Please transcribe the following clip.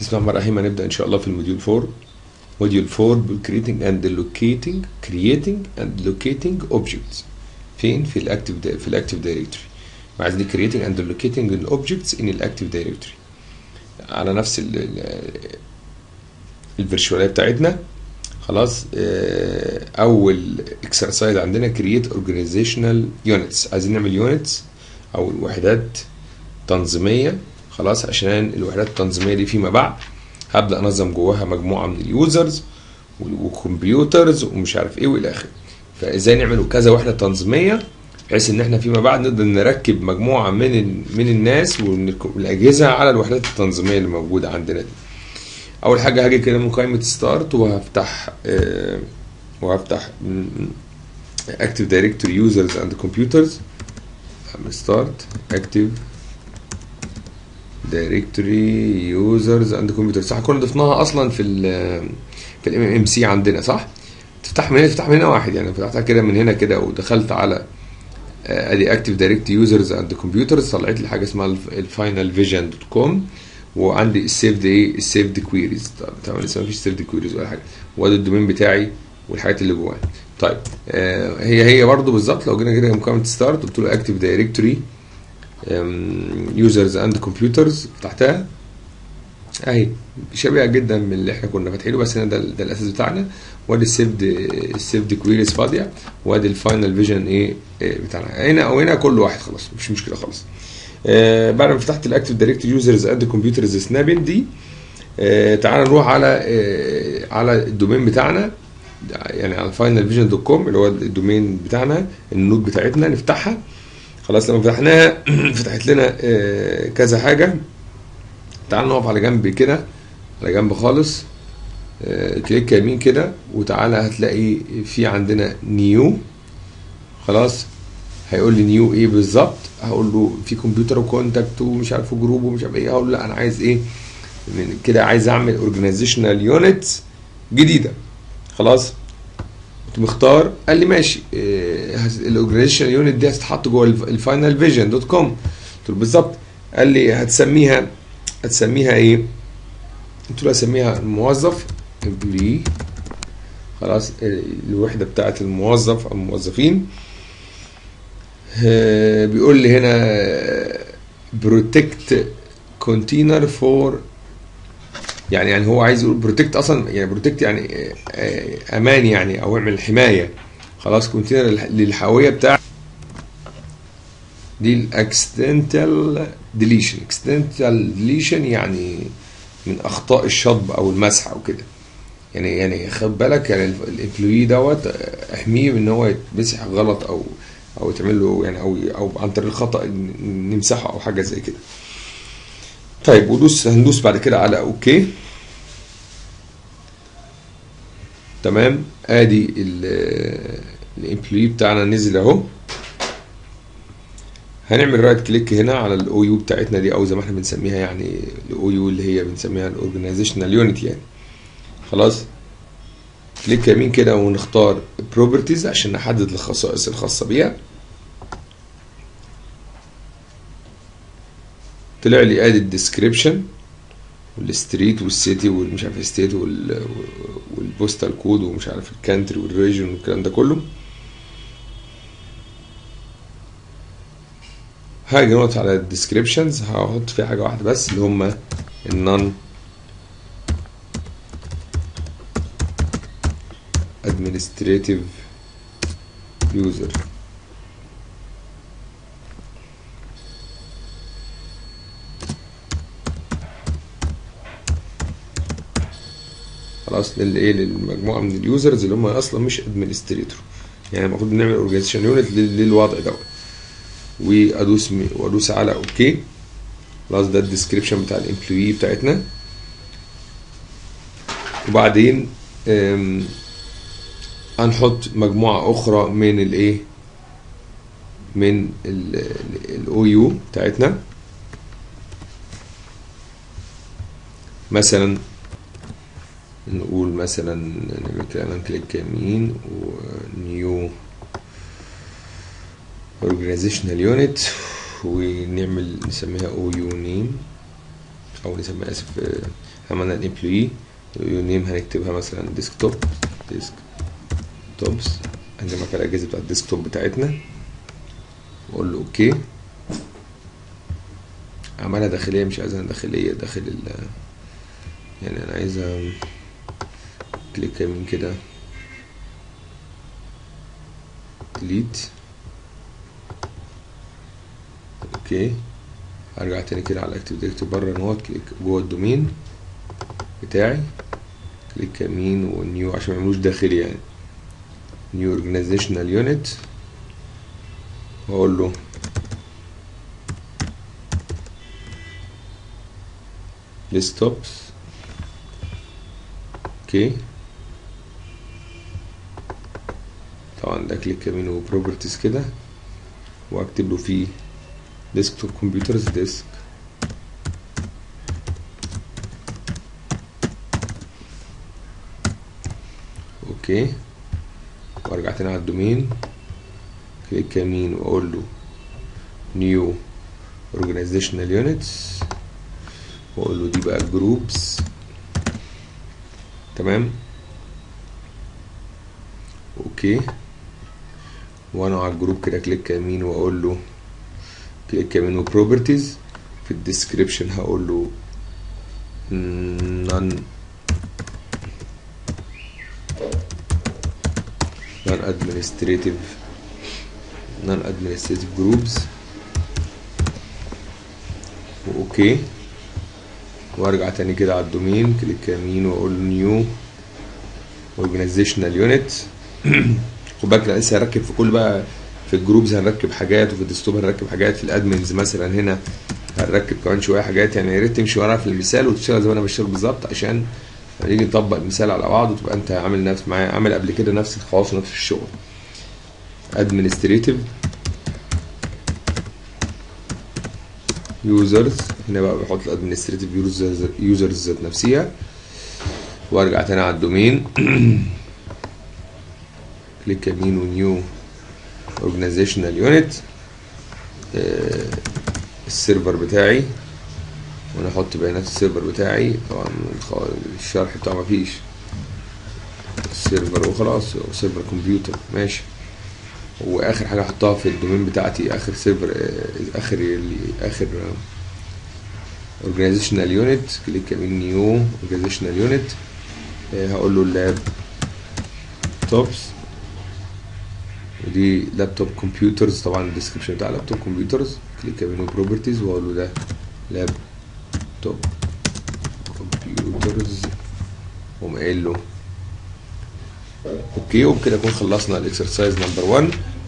بسم الله الرحمن الرحيم هنبدا ان شاء الله في الموديول 4 موديول 4 بال creating and locating creating and locating objects فين في الاكتيف في الاكتيف دايركتوري وعايزين creating and locating the objects in الاكتيف دايركتوري على نفس الفيرشواليه بتاعتنا خلاص آه، اول اكسرسايز عندنا create organizational units عايزين نعمل units او وحدات تنظيميه خلاص عشان الوحدات التنظيميه دي فيما بعد هبدا انظم جواها مجموعه من اليوزرز وكمبيوترز ومش عارف ايه والى اخره فازاي نعمل كذا وحده تنظيميه بحيث ان احنا فيما بعد نقدر نركب مجموعه من ال- من الناس والاجهزه على الوحدات التنظيميه اللي موجوده عندنا دي اول حاجه هاجي كده من قائمه ستارت وهفتح آه، وهفتح اكتيف دايركتوري يوزرز اند كمبيوترز ستارت اكتيف دايركتوري يوزرز اند كمبيوترز صح كنا ضفناها اصلا في ال في الام ام سي عندنا صح تفتح من هنا تفتح من هنا واحد يعني فتحتها كده من هنا كده ودخلت على آه، ادي اكتيف دايركت يوزرز اند كمبيوترز طلعت لي حاجه اسمها الفاينل فيجن دوت كوم وعندي السيفد ايه السيفد كويريز طبعا لسه ما فيش سيفد كويريز ولا حاجه وادي الدومين بتاعي والحاجات اللي جواه طيب آه هي هي برضو بالظبط لو جينا كده مكالمه ستارت قلت له اكتيف دايركتوري يوزرز اند كمبيوترز فتحتها اهي شبيهه جدا من اللي احنا كنا فاتحينه بس هنا ده, ده الاساس بتاعنا وادي السيفد السيفد كويريز فاضيه وادي الفاينل فيجن ايه إيه بتاعنا هنا او هنا كل واحد خلاص مش مشكله خالص آه بعد ما فتحت الاكتيف دايركت يوزرز اند كمبيوترز سنابين دي آه تعال نروح على آه على الدومين بتاعنا يعني على فاينل فيجن دوت كوم اللي هو الدومين بتاعنا النود بتاعتنا نفتحها خلاص لما فتحناها فتحت لنا آه، كذا حاجه تعال نقف على جنب كده على جنب خالص آه، كليك يمين كده وتعالى هتلاقي في عندنا نيو خلاص هيقول لي نيو ايه بالظبط هقول له في كمبيوتر وكونتاكت ومش عارف جروب ومش عارف ايه هقول له لا انا عايز ايه من كده عايز اعمل اورجانيزيشنال يونتس جديده خلاص كنت مختار قال لي ماشي الاورجانيزيشن يونت دي هتتحط جوه الفاينل فيجن دوت كوم قلت له بالظبط قال لي هتسميها هتسميها ايه؟ قلت له هسميها الموظف امبلي خلاص آه، الوحده بتاعت الموظف او الموظفين آه، بيقول لي هنا بروتكت كونتينر فور يعني يعني هو عايز يقول بروتكت اصلا يعني بروتكت يعني آه، آه، امان يعني او اعمل حمايه خلاص كونتينر للحاويه بتاع دي الاكستنتال ديليشن اكستنتال ديليشن يعني من اخطاء الشطب او المسح او كده يعني يعني خد بالك يعني الامبلوي دوت آه، احميه ان هو يتمسح غلط او او يتعمل له يعني او او عن طريق الخطا ن- نمسحه او حاجه زي كده طيب ودوس هندوس بعد كده على اوكي تمام ادي الامبلوي بتاعنا نزل اهو هنعمل رايت كليك هنا على الاو يو بتاعتنا دي او زي ما احنا بنسميها يعني الاو يو اللي هي بنسميها الاورجنايزيشنال يونت يعني خلاص كليك يمين كده ونختار بروبرتيز عشان نحدد الخصائص الخاصه بيها طلع لي ادي الديسكريبشن والستريت والسيتي والمش عارف ستيت والبوستال كود ومش عارف الكانتري والريجن والكلام ده كله هاجي نقط على الديسكريبشنز هحط فيها حاجه واحده بس اللي هم النون administrative user خلاص للايه للمجموعه من اليوزرز اللي هم اصلا مش ادمنستريتور يعني المفروض نعمل اورجانيزيشن يونت للوضع دوت وادوس م- وادوس على اوكي خلاص ده الديسكريبشن بتاع الامبلوي بتاعتنا وبعدين أم، هنحط مجموعه اخرى من الايه من الاو يو بتاعتنا مثلا نقول مثلا نعمل كده كليك يمين ونيو organizational unit ونعمل نسميها او يو نيم او نسميها اسف آه، عملنا الامبلوي نيم هنكتبها مثلا ديسكتوب ديسك توبس هنجمع فيها الاجهزه بتاعت الديسكتوب بتاعتنا واقول له اوكي عملها داخليه مش عايزها داخليه داخل ال يعني انا عايزها كليك يمين كده ديليت اوكي ارجع تاني كده على اكتيف دايركتوري بره نوت كليك جوه الدومين بتاعي كليك يمين ونيو عشان ما يعملوش داخلي يعني نيو اورجانيزيشنال يونت واقول له ديسكتوبس اوكي طبعا ده كليك يمين وبروبرتيز كده واكتب له فيه ديسكتوب كمبيوترز ديسك اوكي وارجع تاني على الدومين كليك يمين واقول له نيو organizational units واقول له دي بقى جروبس تمام اوكي وانا على الجروب كده كليك يمين واقول له كليك يمين وبروبرتيز في الديسكريبشن هقول له none non administrative non administrative groups واوكي وارجع تاني كده على الدومين كليك يمين واقول نيو organizational unit خد بالك انا لسه هركب في كل بقى في الجروبز هنركب حاجات وفي الديسكتوب هنركب حاجات في الادمنز مثلا هنا هنركب كمان شويه حاجات يعني يا ريت تمشي ورايا في المثال وتشتغل زي ما انا بشتغل بالظبط عشان لما نيجي نطبق المثال على بعض وتبقى انت عامل نفس معايا عامل قبل كده نفس الخواص ونفس الشغل administrative users هنا بقى بحط الادمنستريتيف يوزرز يوزرز ذات نفسها وارجع تاني على الدومين كليك يمين ونيو organizational unit آه، السيرفر بتاعي وانا احط بيانات السيرفر بتاعي طبعا الخ- الشرح بتاعه مفيش السيرفر وخلاص هو سيرفر كمبيوتر ماشي واخر حاجه احطها في الدومين بتاعتي اخر سيرفر آه، اخر اللي اخر اورجانيزيشنال يونت كليك يمين نيو اورجانيزيشنال يونت هقول له اللاب توبس ودي لابتوب كمبيوترز طبعا الديسكربشن بتاع لابتوب كمبيوترز كليك يمين بروبرتيز واقول له ده لاب توب كمبيوترز وقوم قايل له اوكي وبكده نكون خلصنا الاكسرسايز نمبر 1